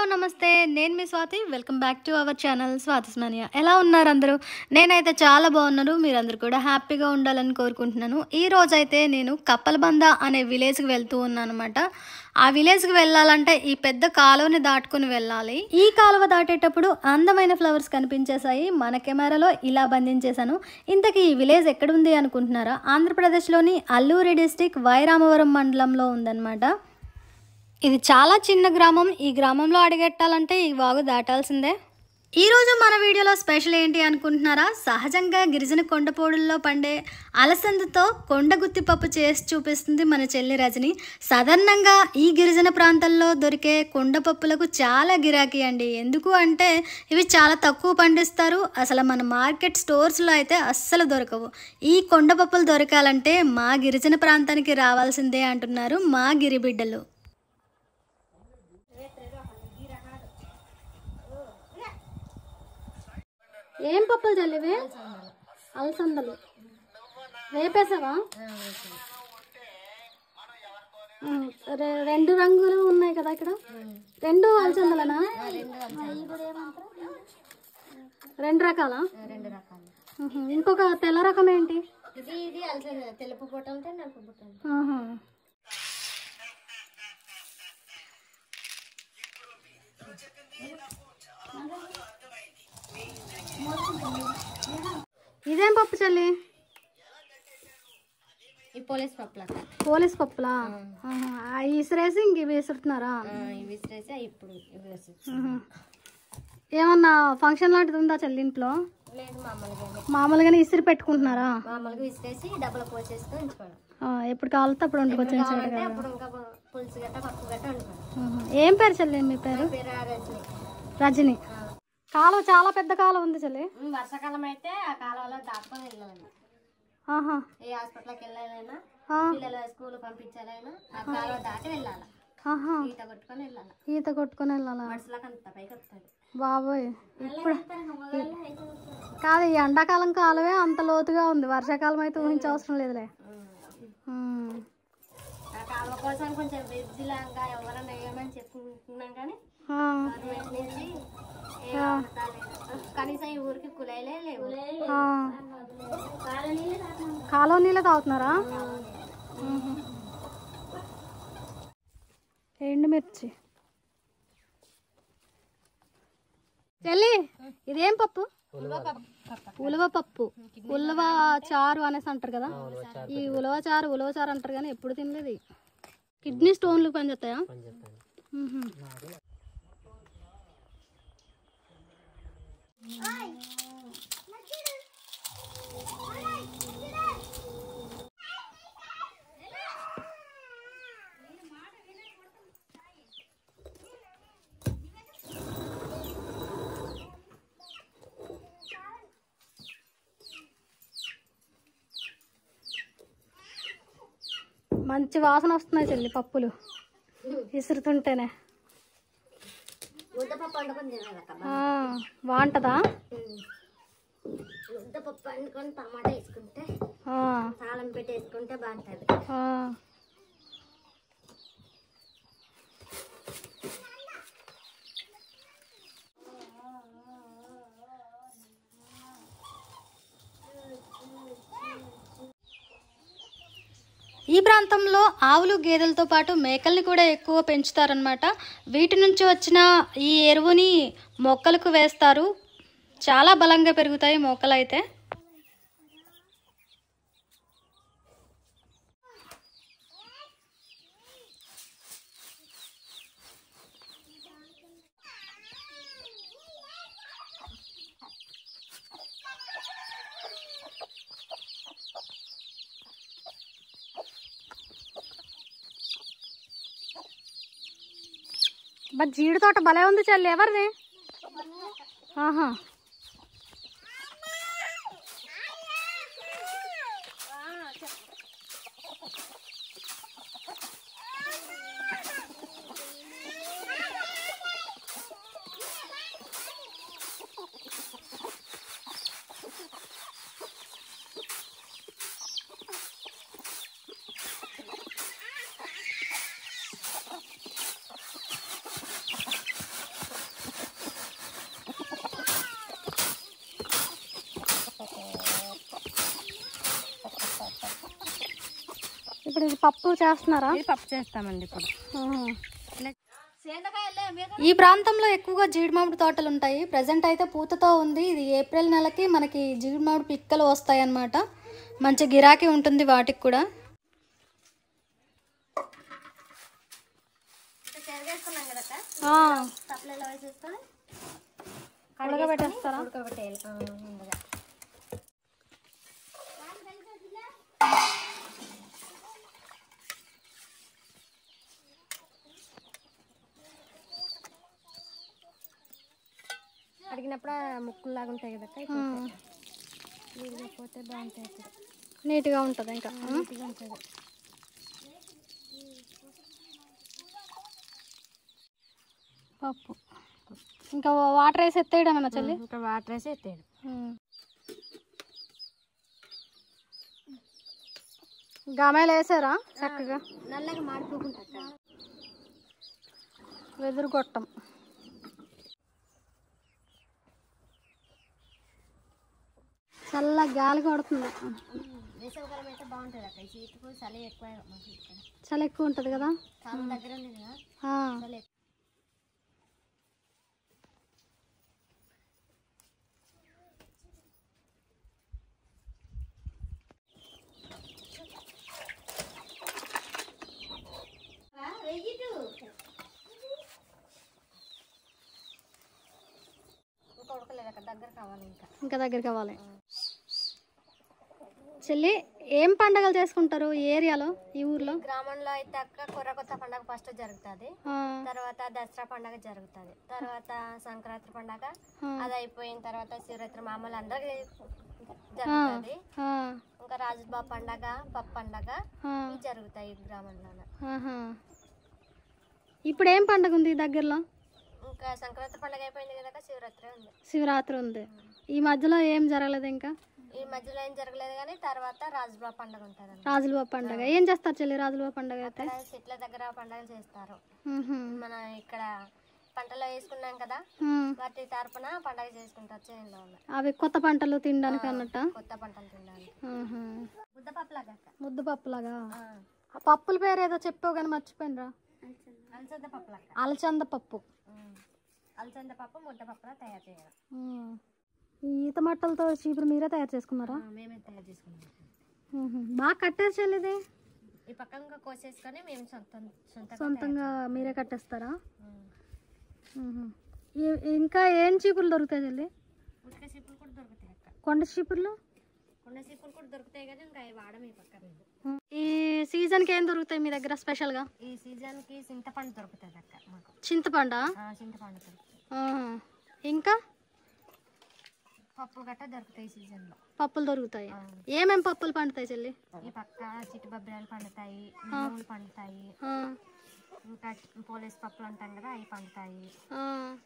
నమస్తే నేను మీ Swathi welcome back to our channel Swathi's mania ఎలా ఉన్నారు అందరూ నేనైతే చాలా బాగున్నారు మీరందరూ కూడా హ్యాపీగా ఉండాలని కోరుకుంటున్నాను ఈ రోజైతే నేను కప్పలబంద అనే విలేజ్కి వెళ్తూ ఉన్నాను అనమాట ఆ విలేజ్కి వెళ్ళాలంటే ఈ పెద్ద కాలువని దాటుకుని వెళ్ళాలి ఈ కాలువ దాటేటప్పుడు అందమైన ఫ్లవర్స్ కనిపించేశాయి మన కెమెరాలో ఇలా బంధించేశాను ఇంతకీ ఈ విలేజ్ ఎక్కడుంది అనుకుంటున్నారా ఆంధ్రప్రదేశ్లోని అల్లూరి డిస్టిక్ వైరామవరం మండలంలో ఉందన్నమాట ఇది చాలా చిన్న గ్రామం ఈ గ్రామంలో అడుగెట్టాలంటే ఈ వాగు దాటాల్సిందే ఈరోజు మన వీడియోలో స్పెషల్ ఏంటి అనుకుంటున్నారా సహజంగా గిరిజన కొండపోడుల్లో పండే అలసందతో కొండగుత్తి పప్పు చేసి చూపిస్తుంది మన చెల్లి రజని సాధారణంగా ఈ గిరిజన ప్రాంతాల్లో దొరికే కొండ పప్పులకు చాలా గిరాకీ అండి ఎందుకు అంటే ఇవి చాలా తక్కువ పండిస్తారు అసలు మన మార్కెట్ స్టోర్స్లో అయితే అస్సలు దొరకవు ఈ కొండ పప్పులు దొరకాలంటే మా గిరిజన ప్రాంతానికి రావాల్సిందే అంటున్నారు మా గిరిబిడ్డలు ఏం పప్పులు చల్లివే అలసందలు వేపేసావా ఉమ్, రె- రెండు రంగులు ఉన్నాయి కదా ఇక్కడ రెండు అలసందలనా రెండు రకాల రెండు రకాలు ఇంకొక తెల్ల రకం ఏంటి ఇది ఇది అలసంద తెలుపు బుట్ట ఉంటే నలుపు బుట్ట ఉంటుంది ఆహా. ఇదేం పప్పు చల్లి ఈ పోలీస్ పప్పుల పోలీస్ పప్పులా ఆహా. ఆ ఇసిరేసి ఇంక ఇవి విసురుతున్నారా ఇవి విసిరేసి ఇప్పుడు ఇవి వేసి ఆహా. ఏమన్నా ఫంక్షన్ లాంటిది ఉందా చెల్లి ఇంట్లో లేదు మామూలుగా మామూలుగానే ఇసిరి పెట్టుకుంటున్నారా మామూలుగా విసిరేసి డబ్బులు పోసేసుకొని ఉంచుకోవడం ఆ, ఎప్పుడు కావాలితే అప్పుడు వండుకొచ్చిన కావాలంటే అప్పుడు ఇంకా పులుసు గట్ట పప్పు గట్ట వండుకోవడం ఏం పేరు చెల్లి మీ పేరు పేరు ఆరేసి రజని కాలువ చాలా పెద్ద కాలువ ఉంది చెల్లి వర్షాకాలం అయితే ఆ కాలంలో దాటుకొని వెళ్ళాలి ఆహా ఏ హాస్పిటల్కి వెళ్ళాలైనా ఆ, పిల్లల స్కూల్ పంపించాలైనా ఆ కాలువ దాటి వెళ్ళాలి ఆహా ఈత కొట్టుకొని వెళ్ళాలి ఈత కొట్టుకొని వెళ్ళాలా మనుషులకు అంత పైకి వస్తుంది బాబోయ్ ఇప్పుడు కాదు ఈ ఎండాకాలం కాలువే అంత లోతుగా ఉంది వర్షాకాలం అయితే ఊహించవసరం లేదులే ఉమ్. ఆ కాలువ కోసం కొంచెం బ్రిడ్జిలాగా ఎవరైనా వేయమని చెప్పుకుంటున్నాం కానీ ఆ, గవర్నమెంట్ నుంచి ఏం అందుతాలేదు. కనీసం ఈ ఊరికి కులాయిలే లేవు ఆ. కాలువ నీళ్ళే తాగుతున్నారా ఉహు. ఎండుమిర్చి చెల్లి ఇదేం పప్పు ఉలవ పప్పు ఉలవ చారు అనేసి అంటారు కదా ఈ ఉలవ చారు ఉలవ చారు అంటారు కానీ ఎప్పుడు తినలేదు ఇది. కిడ్నీ స్టోన్లు పనిచేస్తాయా ఉహు. మంచి వాసన వస్తున్నాయి చెల్లి పప్పులు విసురుతుంటేనే ముద్దపప్పు వండుకొని తినాలక్క ఆ, బాగుంటుందా ముద్దపప్పు వండుకొని టమాటా వేసుకుంటే ఆ, తాళం పెట్టి వేసుకుంటే బాగుంటుంది ఆ. ఈ ప్రాంతంలో ఆవులు గేదెలతో పాటు మేకల్ని కూడా ఎక్కువ పెంచుతారనమాట వీటి నుంచి వచ్చిన ఈ ఎరువుని మొక్కలకు వేస్తారు చాలా బలంగా పెరుగుతాయి మొక్కలు అయితే బా జీడి తోట భలే ఉంది చెల్లి ఎవరిది ఆహా ఇప్పుడు ఇది పప్పు చేస్తున్నారా ఇది పప్పు చేస్తామండి ఇప్పుడు ఈ ప్రాంతంలో ఎక్కువగా జీడి మామిడి తోటలు ఉంటాయి ప్రజెంట్ అయితే పూతతో ఉంది ఇది ఏప్రిల్ నెలకి మనకి జీడి మామిడి పిక్కలు వస్తాయి అన్నమాట మంచి గిరాకీ ఉంటుంది వాటికి కూడా చెరగేసుకున్నాం కదా ఆ, తప్పలలో వేసేసుకొని ఉడకబెట్టేస్తారా ఉడకబెట్టేయాలి ఆ, ముందుగా అడిగినప్పుడు ముక్కులాగా ఉంటాయి కదా ఆ, నీళ్ళు పోతే బాగుంటాయి అప్పుడు నీట్గా ఉంటుంది ఇంకా ఆ. నీట్గా ఉంటుంది పప్పు ఇంకా వాటర్ వేసి ఎత్తేయడమేనా చెల్లి ఇంకా వాటర్ వేసి ఎత్తేయడం ఉమ్. గమాయిలు వేసారా చక్కగా నల్లగా మాడిపోకుండా వెదురు గొట్టం చల్ల గాలి కొడుతుంది వేసవికాలం అయితే బాగుంటుంది అక్కడ ఈ చీతుకు చలి ఎక్కువ మాకు ఇక్కడ చలి ఎక్కువ ఉంటుంది కదా కాలం దగ్గర ఉంది కదా ఆ. చలి ఎక్కువ. ఇంకా ఉడకలేదు అక్కడ దగ్గర కావాలి ఇంకా ఇంకా దగ్గరికి అవ్వాలి చెల్లి ఏం పండగలు చేసుకుంటారు ఈ ఏరియాలో ఈ ఊర్లో గ్రామంలో అయితే అక్క కొర్ర కొత్త పండగ ఫస్ట్ జరుగుతుంది ఆ, తర్వాత దసరా పండగ జరుగుతుంది తర్వాత సంక్రాంతి పండగ ఆ. అది అయిపోయిన తర్వాత శివరాత్రి మామూలు అందరికి జరుగుతుంది ఆ, ఇంకా రాజుబాబు పండగ పప్పు పండగ ఆ, ఇవి జరుగుతాయి ఈ గ్రామంలోనే ఆహా. ఇప్పుడు ఏం పండగ ఉంది ఈ దగ్గరలో ఇంకా సంక్రాంతి పండగ అయిపోయింది కదా శివరాత్రి ఉంది శివరాత్రి ఉంది ఈ మధ్యలో ఏం జరగలేదు ఇంకా ఈ మధ్యలో ఏం జరగలేదు కానీ తర్వాత రాజుబాబు పండగ ఉంటుంది అన్నమాట. రాజులబాబు పండగ ఏం చేస్తారు చెల్లి రాజులబాబు పండగ అయితే ఇక్కడ చెట్ల దగ్గర పండగలు చేస్తారు ఉహు. మన ఇక్కడ పంటలో వేసుకున్నాం కదా ఉమ్. వాటి తరపున పండగ చేసుకుంటారు చేనులో ఉన్న అవి కొత్త పంటలు తినడానికి అన్నట్ట కొత్త పంటలు తినడానికి ఆహా. ముద్దపప్పు లాగా ముద్దపప్పులాగా ఆ పప్పుల పేరు ఏదో చెప్పావు కానీ మర్చిపోయినరా అలసంద పప్పు లాగా అలచంద పప్పు అలసంద పప్పు ముద్దపప్పులా తయారు చేయాలి ఉమ్. ఈ ఈత మట్టలతో చీపురు మీరే తయారు చేసుకున్నారా మేమే తయారు చేసుకున్నాం ఉహు. బాగా కట్టారు చెల్లిది ఈ పక్కన కోసేసుకొని మేము సొంత సొంతంగా సొంతంగా మీరే కట్టేస్తారా ఉహు. ఈ- ఇంకా ఏం చీపుర్లు దొరుకుతాయి చెల్లి ఉడక చీపులు కూడా దొరుకుతాయి అక్క కొండ చీపుర్లు కొండ చీపులు కూడా దొరుకుతాయి కదా ఇంకా అవి వాడము ఈ పక్క మేము ఈ సీజన్కి ఏం దొరుకుతాయి మీ దగ్గర స్పెషల్గా ఈ సీజన్కి చింతపండు దొరుకుతుంది అక్క మాకు చింతపండా ఆ, చింతపండు దొరుకుతుంది ఆహా. ఇంకా పప్పు గట్ట దొరుకుతాయి ఈ సీజన్లో పప్పులు దొరుకుతాయి ఏమేం పప్పులు పండుతాయి చెల్లి ఈ పక్క చిట్టి బొబ్బరాలు పండుతాయి నువ్వులు పండుతాయి ఆ, ఇంకా పోలీస్ పప్పులు అంటాం కదా అవి పండుతాయి ఆ,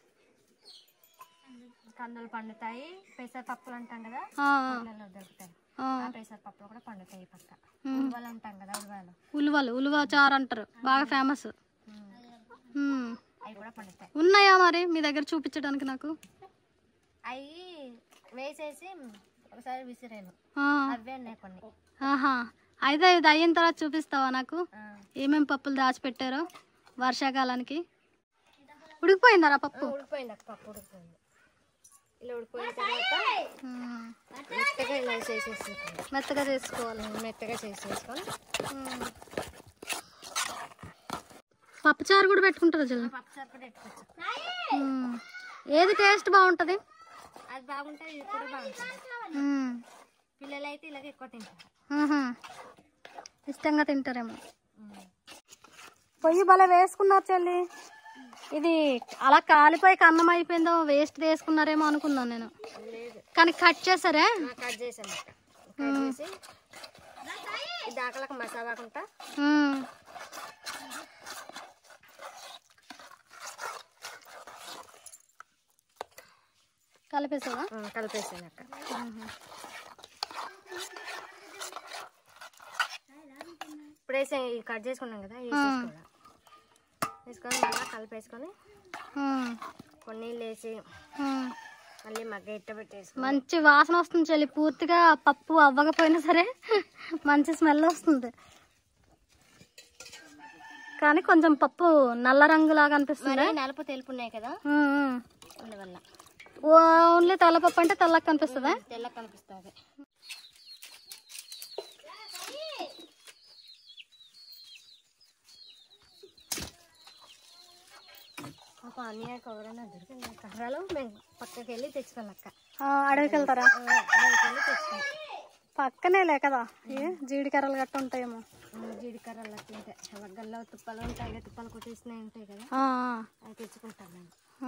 కందులు పండుతాయి పెసర పప్పులు అంటాం కదా ఆ, ఊళ్ళలో దొరుకుతాయి ఆ. ఆ పెసర పప్పులు కూడా పండుతాయి ఈ పక్క ఉలవలు అంటాం కదా ఉలవలు ఉలువలు ఉలువ చారు అంటారు బాగా ఫేమస్ ఉమ్. అవి కూడా పండుతాయి ఉన్నాయా మరి మీ దగ్గర చూపించడానికి నాకు అవి వేసేసి ఒకసారి విసిరాను ఆ, అవే ఉన్నాయి కొన్ని ఆహా అయితే ఇది అయిన తర్వాత చూపిస్తావా నాకు ఆ. ఏమేం పప్పులు దాచిపెట్టారో వర్షాకాలానికి ఉడికిపోయిందరా పప్పు ఉడికిపోయింది అక్క పప్పు ఉడికిపోయింది ఇలా ఉడికిపోయిన తర్వాత ఉమ్. మెత్తగా ఇలా చేసేసి మెత్తగా చేసుకోవాలి మెత్తగా చేసేసుకొని ఉమ్. పప్పుచారు కూడా పెట్టుకుంటారా చెల్లి పప్పు సరిపడా పెట్టుకోవచ్చు ఉమ్. ఏది టేస్ట్ బాగుంటుంది అది బాగుంటుంది ఇది కూడా బాగుంటుంది ఉమ్. పిల్లలు అయితే ఇలాగ ఎక్కువ తింటారు ఆహా. ఇష్టంగా తింటారేమో పొయ్యి భలే వేసుకున్నారు చెల్లి ఇది అలా కాలిపోయి అన్నం అయిపోయిందో వేస్ట్ వేసుకున్నారేమో అనుకున్నాను నేను లేదు కానీ కట్ చేసారే కట్ చేసాను అక్క కట్ చేసి ఈ దాకలకు మసాలా కుంటా ఉమ్. కలిపేసావా కలిపేసాను అక్క ఇప్పుడు వేసే ఈ కట్ చేసుకున్నాం కదా వేసేసుకోవాలి వేసుకొని మళ్ళీ కలిపేసుకొని ఉమ్. కొన్ని నీళ్ళు వేసి ఉమ్. మళ్ళీ మగ్గ ఇట్ట పెట్టేసుకొని మంచి వాసన వస్తుంది చెల్లి పూర్తిగా పప్పు అవ్వకపోయినా సరే మంచి స్మెల్ వస్తుంది కానీ కొంచెం పప్పు నల్ల రంగు లాగా అనిపిస్తుంది మరి నలుపు తెలుపు ఉన్నాయి కదా అందువల్ల ఓన్లీ తెల్లపప్పు అంటే తెల్లగా కనిపిస్తుందా తెల్ల కనిపిస్తుంది పాప అన్నయ్యకి ఎవరైనా దొరికింది కర్రలు మేము పక్కకి వెళ్ళి తెచ్చుకోవాలక్క ఆ, అడవికి వెళ్తారా అక్కడికి వెళ్ళి తెచ్చుకోవాలి పక్కనేలే కదా ఏ జీడికర్రలు గట్ట ఉంటాయేమో జీడికర్రలు అట్లా ఉంటాయి వగ్గల్లో తుప్పలు ఉంటాయి కదా తుప్పలు కొట్టేసినవి ఉంటాయి కదా ఆ, అవి తెచ్చుకుంటాం మేము ఆ.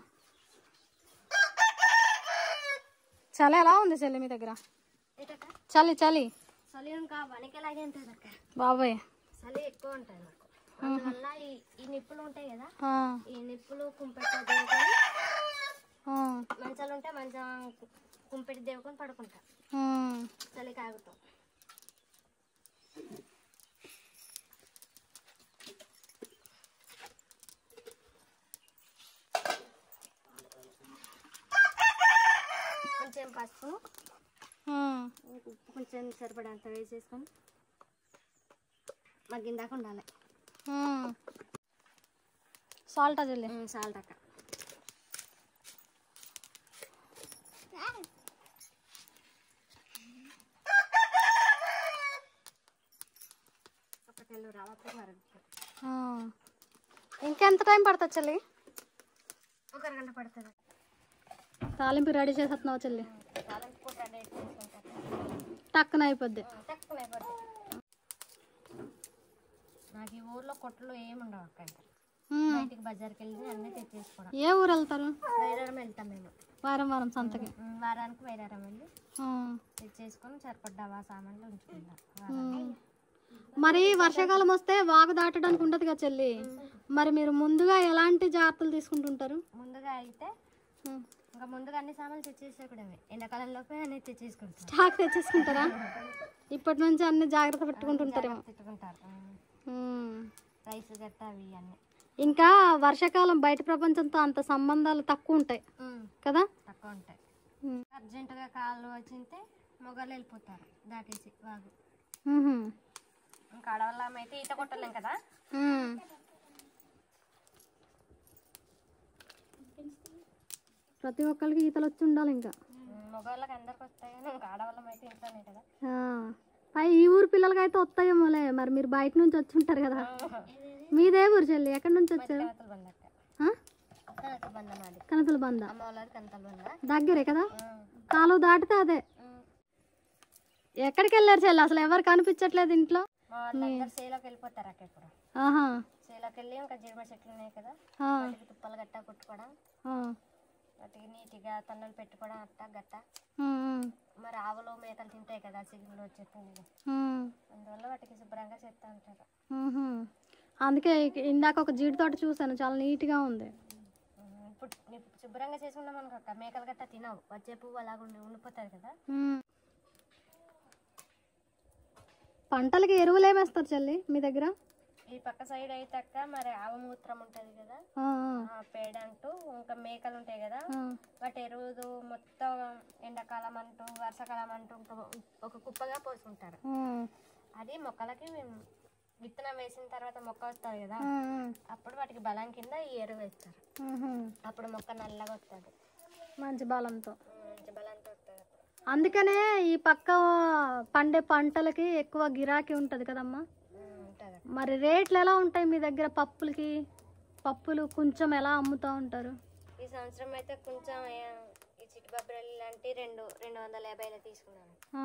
చలి ఎలా ఉంది చెల్లి మీ దగ్గర ఏంటక్క చలి చలి చలి ఇంకా వణికేలాగే ఉంటుంది అక్క బాబాయ్ చలి ఎక్కువ ఉంటుంది మాకు అందువల్ల ఈ ఈ నిప్పులు ఉంటాయి కదా ఆ, ఈ నిప్పులు కుంపెట్ట దేవుకొని ఆ, మంచాలు ఉంటే మంచం కుంపెట్టి దేవుకొని పడుకుంటాం ఆ. చలి కాగుతాం కొంచెం పసుపు ఆ. ఉప్పు కొంచెం సరిపడంత వేసేసుకొని మగ్గిందాక ఉండాలి ఆ. సాల్టా చెల్లి సాల్ట్ అక్క ఒకటెళ్ళు రావట్లేదు మరుగుతుంది ఆ. ఇంకెంత టైం పడుతుంది చెల్లి ఒక అరగంట పడుతుంది తాలింపు రెడీ చేసేస్తున్నావు చెల్లి తాలింపు పూట డేట్ చేసుకుంటారు టక్కున అయిపోద్ది తక్కువ అయిపోతుంది నాకు ఈ ఊర్లో కొట్లు ఏమి ఉండవు అక్క ఇంకా ఉమ్. బయటికి బజార్కి వెళ్ళి అన్నీ తెచ్చేసుకోవడం ఏ ఊరు వెళ్తారు వైరారం వెళ్తాం మేము వారం వారం సంతకి ఉమ్, వారానికి వైరారం వెళ్ళి ఆ. తెచ్చేసుకొని సరిపడ్డావా సామాన్లు ఉంచుకుంటాం ఉమ్. మరి వర్షాకాలం వస్తే వాగు దాటడానికి ఉండదు కదా చెల్లి మరి మీరు ముందుగా ఎలాంటి జాగ్రత్తలు తీసుకుంటుంటారు ముందుగా అయితే ఉమ్. ఇంకా ముందుగా అన్ని సామాన్లు తెచ్చేసుకోవడమే ఎండాకాలంలోపే అన్ని తెచ్చేసుకుంటాం స్టాక్ తెచ్చేసుకుంటారా ఇప్పటి నుంచి అన్ని జాగ్రత్త పెట్టుకుంటుంటారేమో పెట్టుకుంటారు ఉమ్, ఉమ్. రైస్ గట్ట అవి అన్నీ ఇంకా వర్షాకాలం బయట ప్రపంచంతో అంత సంబంధాలు తక్కువ ఉంటాయి ఉమ్, కదా తక్కువ ఉంటాయి ఉమ్. అర్జెంటుగా కాళ్ళు వచ్చింటే మొగలు వెళ్ళిపోతారు దాటేసి వాగు ఉహు. ఇంకా ఆడవాళ్ళం అయితే ఈత కొట్టలేం కదా ఉమ్. ప్రతి ఒక్కరికి ఈతలు వచ్చి ఉండాలి ఇంకా మగవాళ్ళకి అందరికి వస్తాయి కానీ ఇంకా ఆడవాళ్ళం అయితే ఇంట్లోనే కదా ఆ. పై ఈ ఊరు పిల్లలకి అయితే వస్తాయేమోలే మరి మీరు బయట నుంచి వచ్చి ఉంటారు కదా మీదే ఊరు చెల్లి ఎక్కడి నుంచి వచ్చారు కనతల బంద అక్క ఆ? కనతల బంద మాది కనసల బంద అమ్మ వాళ్ళది కనతల బంద దగ్గరే కదా ఉమ్, కాలువ దాటితే అదే ఉమ్. ఎక్కడికి వెళ్ళారు చెల్లి అసలు ఎవరు కనిపించట్లేదు ఇంట్లో మా వాళ్ళందరూ సేలోకి వెళ్ళిపోతారు అక్క ఇప్పుడు ఆహా సేలోకి వెళ్ళి ఇంకా జీడిమ చెట్లు ఉన్నాయి కదా ఆ. వాటికి తుప్పలు గట్ట కుట్టుకోవడం ఆ. వాటికి నీట్గా తన్నులు పెట్టుకోవడం అట్ట గట్ట ఉమ్, ఉమ్, మరి ఆవులు మేకలు తింటాయి కదా సిగ్గులు వచ్చేస్తుంది ఉమ్. అందువల్ల వాటికి శుభ్రంగా చేస్తూ ఉంటారు మ్మ్హ. అందుకే ఇక- ఇందాక ఒక జీడి తోట చూసాను చాలా నీట్గా ఉంది ఉమ్, ఇప్పుడు ఇప్పుడు శుభ్రంగా చేసుకున్నాం అనుకో అక్క మేకలు గట్ట తినవు వచ్చే పువ్వు అలాగ ఉండి ఉండిపోతుంది కదా మ్మ్. పంటలకి ఎరువులు ఏమేస్తారు చెల్లి మీ దగ్గర ఈ పక్క సైడ్ అయితే అక్క మరి ఆవు మూత్రం ఉంటుంది కదా ఆ, ఆ, ఆ పేడ అంటూ ఇంకా మేకలు ఉంటాయి కదా ఆ. వాటి ఎరువులు మొత్తం ఎండాకాలం అంటూ వర్షాకాలం అంటూ ఇంకా ఒక కుప్పగా పోసుకుంటారు ఆ, అది మొక్కలకి విత్తనం వేసిన తర్వాత మొక్క వస్తుంది కదా ఆ, ఆ. అప్పుడు వాటికి బలం కింద ఈ ఎరువు వేస్తారు మ్మ్హ. అప్పుడు మొక్క నల్లగా వస్తుంది మంచి బలంతో మంచి బలంతో వస్తుంది అందుకనే ఈ పక్క పండే పంటలకి ఎక్కువ గిరాకీ ఉంటుంది కదమ్మా ఉంటుంది మరి రేట్లు ఎలా ఉంటాయి మీ దగ్గర పప్పులకి పప్పులు కొంచెం ఎలా అమ్ముతూ ఉంటారు ఈ సంవత్సరం అయితే కొంచెం ఆ, ఈ చిట్టుబబ్బరలు లాంటి రెండు రెండు వందల యాభైలో తీసుకున్నాను ఆ.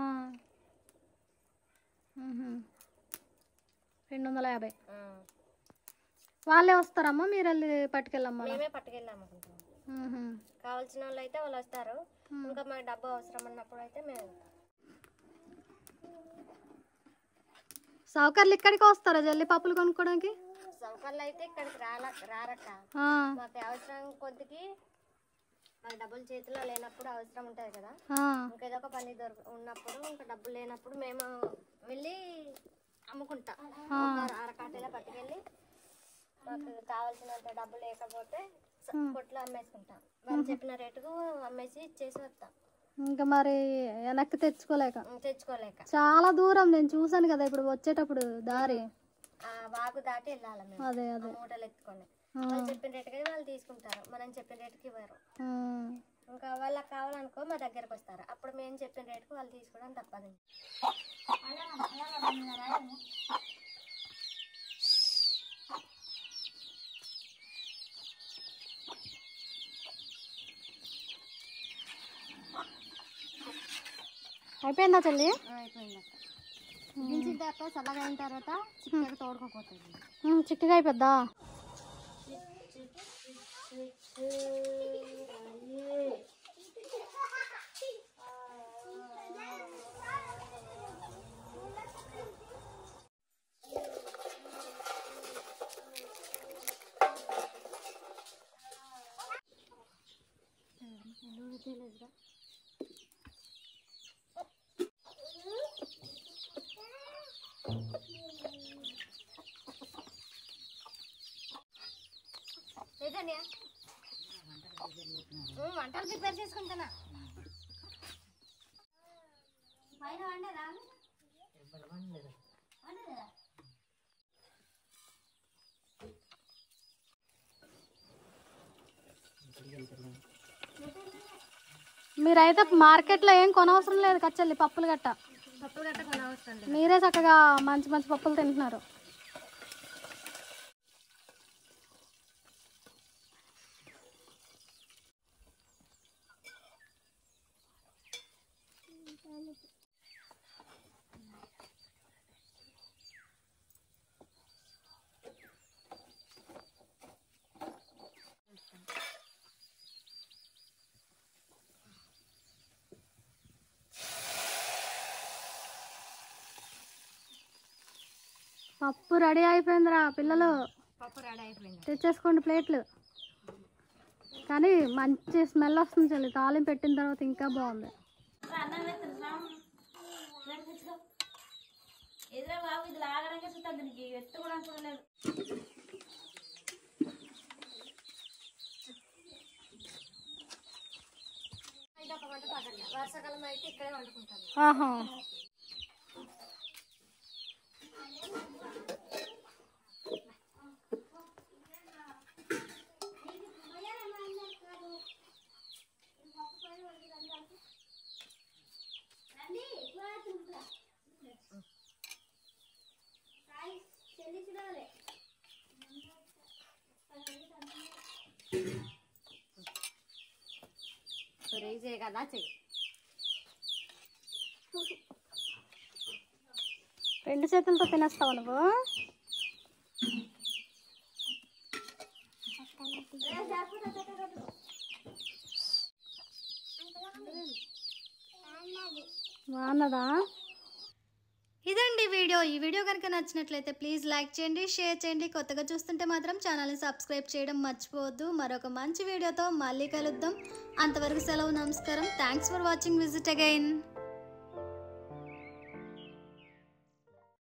మ్మ్హ. రెండు వందల యాభై ఆ, వాళ్ళే వస్తారమ్మా మీరు వెళ్ళి పట్టుకెళ్ళమ్మా మేమే పట్టుకెళ్ళాము అనుకుంటున్నాం మ్మ్హ. కావాల్సిన వాళ్ళు అయితే వాళ్ళు వస్తారు ఇంకా మాకు డబ్బు అవసరం అన్నప్పుడు అయితే మేము వెళ్తాం సౌకర్యాలు ఇక్కడికి వస్తారా జల్లి పప్పులు కొనుక్కోవడానికి సౌకర్యాలు అయితే ఇక్కడికి రాల రారక్క ఆ, మాకు అవసరం కొద్దికి మాకు డబ్బులు చేతిలో లేనప్పుడు అవసరం ఉంటుంది కదా ఆ, ఇంకేదో ఒక పని దొరక ఉన్నప్పుడు ఇంకా డబ్బులు లేనప్పుడు మేము వెళ్ళి అమ్ముకుంటాం ఒక అరకాటలో పట్టుకెళ్ళి మాకు కావాల్సినంత డబ్బు లేకపోతే స- కొట్లో అమ్మేసుకుంటాం వాళ్ళు చెప్పిన రేటుకు అమ్మేసి ఇచ్చేసి వస్తాం ఇంకా మరి వెనక్కి తెచ్చుకోలేక ఉం, తెచ్చుకోలేక చాలా దూరం నేను చూసాను కదా ఇప్పుడు వచ్చేటప్పుడు దారి ఆ వాగు దాటి వెళ్ళాలి మేము అదే ఆ అదే మూటలు ఎత్తుకొని ఆ. వాళ్ళు చెప్పిన రేటుకి వాళ్ళు తీసుకుంటారు మనం చెప్పిన రేటుకి ఇవ్వరు ఆ. ఇంకా వాళ్ళకి కావాలనుకో మా దగ్గరకు వస్తారు అప్పుడు మేము చెప్పిన రేటుకి వాళ్ళు తీసుకోవడం తప్పదు అయిపోయిందా చెల్లి అయిపోయింది అక్క దించిన తర్వాత చల్లగా అయిన తర్వాత చిక్కగా తోడుకోపోతుంది ఉమ్, చిక్కగా అయిపోద్దా లేదన్నయ్య ఉమ్, వంటలు ప్రిపేర్ చేసుకుంటున్నా పైన వండరా వండరా మీరైతే మార్కెట్లో ఏం కొనవసరం లేదు కచ్చల్లి పప్పులు గట్ట పప్పులు గట్ట కొనవసరం లేదు మీరే చక్కగా మంచి మంచి పప్పులు తింటున్నారు పప్పు రెడీ అయిపోయిందిరా పిల్లలు పప్పు రెడీ అయిపోయింది తెచ్చేసుకోండి ప్లేట్లు కానీ మంచి స్మెల్ వస్తుంది చెల్లి తాలింపు పెట్టిన తర్వాత ఇంకా బాగుంది ఎదురా బాబు ఇది లాగడానికి చూస్తాను దీనికి ఎత్తు కూడా చూడలేదు అయితే ఒక వంట పక్కన వర్షాకాలం అయితే ఇక్కడే వండుకుంటాం ఆహా సరే ఈజీ కదా చెయ్యి రెండు చేతులతో తినేస్తావు నువ్వు బాగున్నదా ఇదండి వీడియో ఈ వీడియో కనుక నచ్చినట్లయితే ప్లీజ్ లైక్ చేయండి షేర్ చేయండి కొత్తగా చూస్తుంటే మాత్రం ఛానల్ని సబ్స్క్రైబ్ చేయడం మర్చిపోవద్దు మరొక మంచి వీడియోతో మళ్ళీ కలుద్దాం అంతవరకు సెలవు నమస్కారం thanks for watching visit again